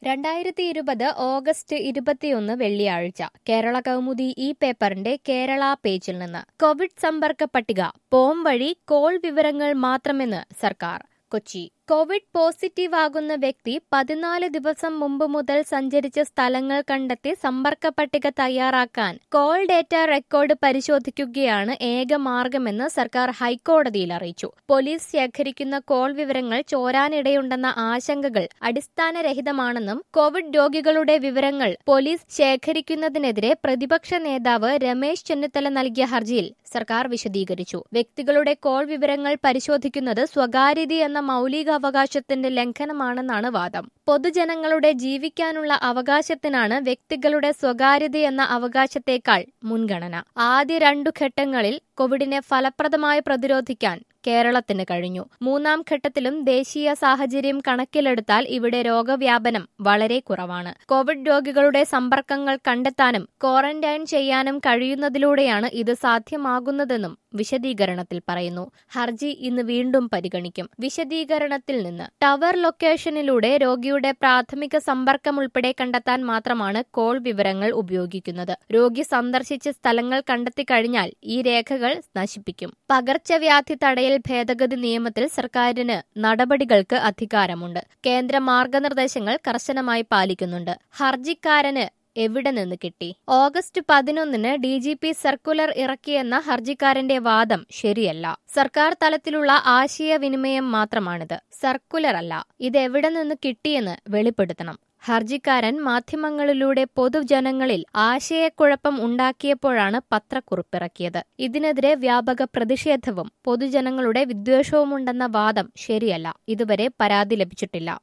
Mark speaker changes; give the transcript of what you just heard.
Speaker 1: രണ്ടായിരത്തി ഇരുപത് ഓഗസ്റ്റ് ഇരുപത്തിയൊന്ന് വെള്ളിയാഴ്ച കേരള കൗമുദി ഈ പേപ്പറിന്റെ കേരള പേജിൽ നിന്ന് കോവിഡ് സമ്പർക്ക പട്ടിക പോം വഴി കോൾ വിവരങ്ങൾ മാത്രമെന്ന് സർക്കാർ കൊച്ചി കോവിഡ് പോസിറ്റീവ് ആകുന്ന വ്യക്തി പതിനാല് ദിവസം മുമ്പ് മുതൽ സഞ്ചരിച്ച സ്ഥലങ്ങൾ കണ്ടെത്തി സമ്പർക്ക പട്ടിക തയ്യാറാക്കാൻ കോൾ ഡേറ്റ റെക്കോർഡ് പരിശോധിക്കുകയാണ് ഏക മാർഗമെന്ന് സർക്കാർ ഹൈക്കോടതിയിൽ അറിയിച്ചു പോലീസ് ശേഖരിക്കുന്ന കോൾ വിവരങ്ങൾ ചോരാനിടയുണ്ടെന്ന ആശങ്കകൾ അടിസ്ഥാനരഹിതമാണെന്നും കോവിഡ് രോഗികളുടെ വിവരങ്ങൾ പോലീസ് ശേഖരിക്കുന്നതിനെതിരെ പ്രതിപക്ഷ നേതാവ് രമേശ് ചെന്നിത്തല നൽകിയ ഹർജിയിൽ സർക്കാർ വിശദീകരിച്ചു വ്യക്തികളുടെ കോൾ വിവരങ്ങൾ പരിശോധിക്കുന്നത് സ്വകാര്യത എന്ന മൗലികാവകാശത്തിന്റെ ലംഘനമാണെന്നാണ് വാദം പൊതുജനങ്ങളുടെ ജീവിക്കാനുള്ള അവകാശത്തിനാണ് വ്യക്തികളുടെ സ്വകാര്യത എന്ന അവകാശത്തേക്കാൾ മുൻഗണന ആദ്യ രണ്ടു ഘട്ടങ്ങളിൽ കോവിഡിനെ ഫലപ്രദമായി പ്രതിരോധിക്കാൻ കേരളത്തിന് കഴിഞ്ഞു മൂന്നാം ഘട്ടത്തിലും ദേശീയ സാഹചര്യം കണക്കിലെടുത്താൽ ഇവിടെ രോഗവ്യാപനം വളരെ കുറവാണ് കോവിഡ് രോഗികളുടെ സമ്പർക്കങ്ങൾ കണ്ടെത്താനും ക്വാറന്റൈൻ ചെയ്യാനും കഴിയുന്നതിലൂടെയാണ് ഇത് സാധ്യമാകുന്നതെന്നും വിശദീകരണത്തിൽ പറയുന്നു ഹർജി ഇന്ന് വീണ്ടും പരിഗണിക്കും വിശദീകരണത്തിൽ നിന്ന് ടവർ ലൊക്കേഷനിലൂടെ രോഗിയുടെ പ്രാഥമിക സമ്പർക്കം ഉൾപ്പെടെ കണ്ടെത്താൻ മാത്രമാണ് കോൾ വിവരങ്ങൾ ഉപയോഗിക്കുന്നത് രോഗി സന്ദർശിച്ച സ്ഥലങ്ങൾ കണ്ടെത്തി കഴിഞ്ഞാൽ ഈ രേഖകൾ നശിപ്പിക്കും പകർച്ചവ്യാധി തടയൽ ഭേദഗതി നിയമത്തിൽ സർക്കാരിന് നടപടികൾക്ക് അധികാരമുണ്ട് കേന്ദ്ര മാർഗനിർദ്ദേശങ്ങൾ കർശനമായി പാലിക്കുന്നുണ്ട് ഹർജിക്കാരന് എവിടെ നിന്ന് കിട്ടി ഓഗസ്റ്റ് പതിനൊന്നിന് ഡി ജി പി സർക്കുലർ ഇറക്കിയെന്ന ഹർജിക്കാരന്റെ വാദം ശരിയല്ല സർക്കാർ തലത്തിലുള്ള ആശയവിനിമയം മാത്രമാണിത് സർക്കുലർ അല്ല ഇത് എവിടെ നിന്ന് കിട്ടിയെന്ന് വെളിപ്പെടുത്തണം ഹർജിക്കാരൻ മാധ്യമങ്ങളിലൂടെ പൊതുജനങ്ങളിൽ ആശയക്കുഴപ്പം ഉണ്ടാക്കിയപ്പോഴാണ് പത്രക്കുറിപ്പിറക്കിയത് ഇതിനെതിരെ വ്യാപക പ്രതിഷേധവും പൊതുജനങ്ങളുടെ വിദ്വേഷവുമുണ്ടെന്ന വാദം ശരിയല്ല ഇതുവരെ പരാതി ലഭിച്ചിട്ടില്ല